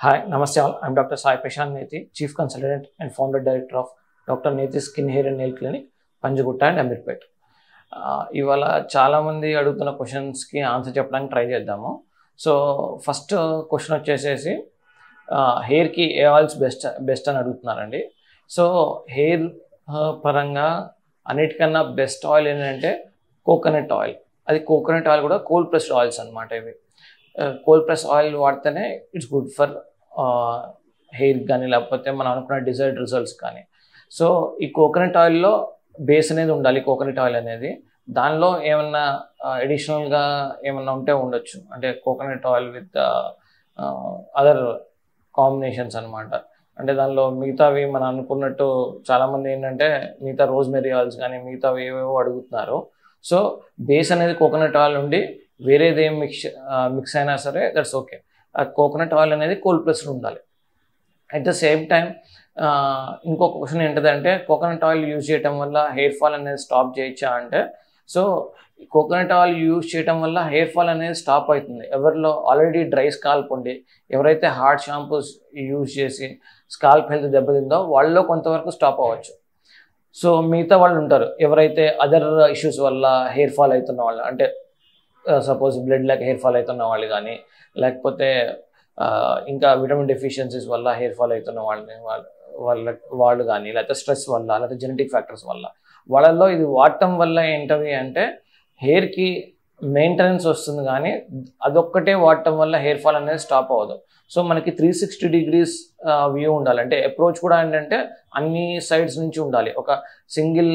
Hi, Namaste all. I'm Dr. Sai Prashant Nethi, Chief Consultant and Founder Director of Dr. Nethi Skin Hair and Nail Clinic, Panjagutta and Ameerpet ఇవాళ చాలామంది అడుగుతున్న క్వశ్చన్స్కి answer చెప్పడానికి try చేద్దాము so first question వచ్చేసేసి హెయిర్కి ఏ oils best best అని అడుగుతున్నారండి సో హెయిర్ పరంగా అన్నిటికన్నా బెస్ట్ ఆయిల్ ఏంటంటే కోకోనట్ ఆయిల్ అది కోకోనట్ ఆయిల్ కూడా కోల్డ్ ప్రెస్డ్ ఆయిల్స్ అనమాట ఇవి కోల్డ్ ప్రెస్ ఆయిల్ వాడితేనే ఇట్స్ గుడ్ ఫర్ హెయిర్ కానీ లేకపోతే మనం అనుకున్న డిజైర్డ్ రిజల్ట్స్ కానీ సో ఈ కోకోనట్ ఆయిల్లో బేస్ అనేది ఉండాలి కోకోనట్ ఆయిల్ అనేది దానిలో ఏమన్నా అడిషనల్గా ఏమన్నా ఉంటే ఉండొచ్చు అంటే coconut oil with other combinations అనమాట అంటే దానిలో మిగతావి మనం అనుకున్నట్టు చాలామంది ఏంటంటే మిగతా రోజ్మెరీ ఆయిల్స్ కానీ మిగతావి ఏవేవో అడుగుతున్నారు సో బేస్ అనేది కోకోనట్ ఆయిల్ ఉండి వేరేది ఏం మిక్స్ మిక్స్ అయినా సరే దట్స్ ఓకే ఆ కోకోనట్ ఆయిల్ అనేది కోల్డ్ ప్రెస్డ్ ఉండాలి అట్ ద సేమ్ టైం ఇంకొక క్వశ్చన్ ఏంటంటే కోకోనట్ ఆయిల్ యూజ్ చేయటం వల్ల హెయిర్ ఫాల్ అనేది స్టాప్ చేయొచ్చా అంటే సో కోకోనట్ ఆయిల్ యూజ్ చేయటం వల్ల హెయిర్ ఫాల్ అనేది స్టాప్ అవుతుంది ఎవరిలో ఆల్రెడీ డ్రై స్కాల్ప్ ఉండి ఎవరైతే హార్డ్ షాంపూస్ యూజ్ చేసి స్కాల్ప్ హెల్త్ దెబ్బతిందో వాళ్ళలో కొంతవరకు స్టాప్ అవ్వచ్చు సో మిగతా వాళ్ళు ఉంటారు ఎవరైతే అదర్ ఇష్యూస్ వల్ల హెయిర్ ఫాల్ అవుతున్న వాళ్ళు అంటే సపోజ్ బ్లడ్ లేక హెయిర్ ఫాల్ అవుతున్న వాళ్ళు కానీ లేకపోతే ఇంకా విటమిన్ డెఫిషియన్సీస్ వల్ల హెయిర్ ఫాల్ అవుతున్న వాళ్ళని వాళ్ళ వాళ్ళ వాళ్ళు కానీ లేకపోతే స్ట్రెస్ వల్ల లేకపోతే జెనెటిక్ ఫ్యాక్టర్స్ వల్ల వాళ్ళల్లో ఇది వాడటం వల్ల ఏంటది అంటే హెయిర్కి మెయింటెనెన్స్ వస్తుంది కానీ అదొక్కటే వాడటం వల్ల హెయిర్ ఫాల్ అనేది స్టాప్ అవ్వదు సో మనకి త్రీ సిక్స్టీ డిగ్రీస్ వ్యూ ఉండాలి అంటే అప్రోచ్ కూడా ఏంటంటే అన్ని సైడ్స్ నుంచి ఉండాలి ఒక సింగిల్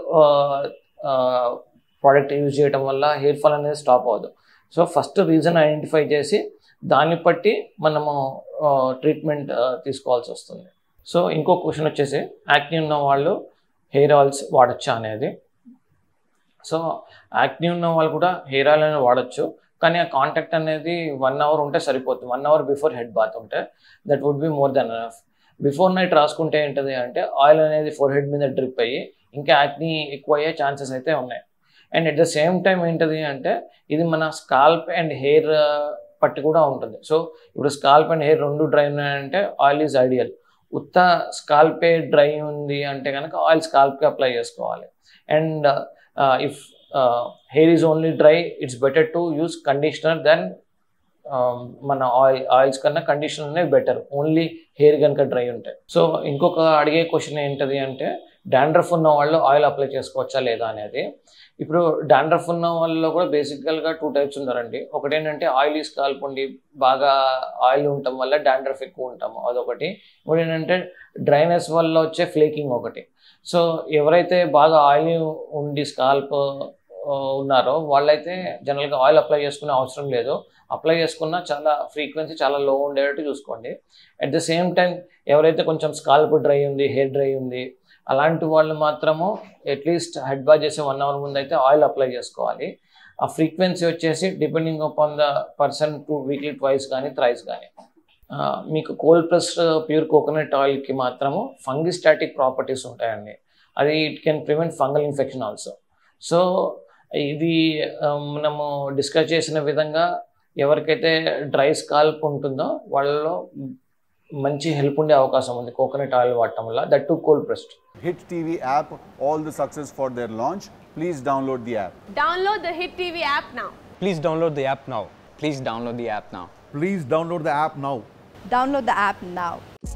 ప్రోడక్ట్ యూజ్ చేయడం వల్ల హెయిర్ ఫాల్ అనేది స్టాప్ అవ్వదు సో ఫస్ట్ రీజన్ ఐడెంటిఫై చేసి దాన్ని బట్టి మనము ట్రీట్మెంట్ తీసుకోవాల్సి వస్తుంది సో ఇంకో క్వశ్చన్ వచ్చేసి యాక్ని ఉన్న వాళ్ళు హెయిర్ ఆయిల్స్ వాడచ్చా అనేది సో యాక్ని ఉన్న వాళ్ళు కూడా హెయిర్ ఆయిల్ అనేది వాడచ్చు కానీ ఆ కాంటాక్ట్ అనేది వన్ అవర్ ఉంటే సరిపోతుంది one hour before head bath ఉంటే that would be more than enough before night రాసుకుంటే ఏంటది అంటే ఆయిల్ అనేది ఫోర్ హెడ్ మీద డ్రిప్ అయ్యి ఇంకా యాక్ని ఎక్కువ అయ్యే ఛాన్సెస్ అయితే ఉన్నాయి and at the same time ఏంటది అంటే ఇది మన స్కాల్ప్ అండ్ హెయిర్ పట్టి కూడా ఉంటుంది సో ఇప్పుడు స్కాల్ప్ అండ్ హెయిర్ రెండు డ్రై ఉన్నాయంటే ఆయిల్ ఈజ్ ఐడియల్ ఉత్త స్కాల్పే డ్రై ఉంది అంటే కనుక ఆయిల్ స్కాల్ప్కి అప్లై చేసుకోవాలి and if hair is only dry it's better to use conditioner then మన ఆయిల్ ఆయిల్స్ కన్నా కండిషనర్నే బెటర్ ఓన్లీ హెయిర్ కనుక డ్రై ఉంటాయి సో ఇంకొక అడిగే క్వశ్చన్ ఏంటది అంటే డాండ్రఫ్ ఉన్న వాళ్ళు ఆయిల్ అప్లై చేసుకోవచ్చా లేదా అనేది ఇప్పుడు డాండ్రఫ్ ఉన్న వాళ్ళలో కూడా బేసికల్గా టూ టైప్స్ ఉన్నారండి ఒకటి ఏంటంటే ఆయిల్ స్కాల్ప్ ఉండి బాగా ఆయిల్ ఉండటం వల్ల డాండ్రఫ్ ఎక్కువ ఉంటాము అదొకటి ఇంకోటి ఏంటంటే డ్రైనెస్ వల్ల వచ్చే ఫ్లేకింగ్ ఒకటి సో ఎవరైతే బాగా ఆయిల్ ఉండి స్కాల్ప్ ఉన్నారో వాళ్ళైతే జనరల్గా ఆయిల్ అప్లై చేసుకునే అవసరం లేదు అప్లై చేసుకున్న చాలా ఫ్రీక్వెన్సీ చాలా లో ఉండేటట్టు చూసుకోండి అట్ ద సేమ్ టైం ఎవరైతే కొంచెం స్కాల్ప్ డ్రై ఉంది హెయిర్ డ్రై ఉంది అలాంటి వాళ్ళు మాత్రము అట్లీస్ట్ హెడ్ బాత్ చేసే వన్ అవర్ ముందు అయితే ఆయిల్ అప్లై చేసుకోవాలి ఆ ఫ్రీక్వెన్సీ వచ్చేసి depending upon the person two weekly twice కానీ థ్రైస్ కానీ మీకు కోల్డ్ ప్రెస్ ప్యూర్ కోకోనట్ ఆయిల్కి మాత్రము ఫంగిస్టాటిక్ ప్రాపర్టీస్ ఉంటాయండి అది it can prevent fungal infection also so ఇది మనము డిస్కస్ చేసిన విధంగా ఎవరికైతే డ్రై స్కాల్ప్ ఉంటుందో వాళ్ళలో మంచి హెల్ప్ ఉండే అవకాశం ఉంది కోకోనట్ ఆయిల్ వాడటం వల్ల that too cold pressed Hit TV app, all the success for their launch. Please download the app. Download the Hit TV app now. Please download the app now. Please download the app now. Please download the app now. Download the app now.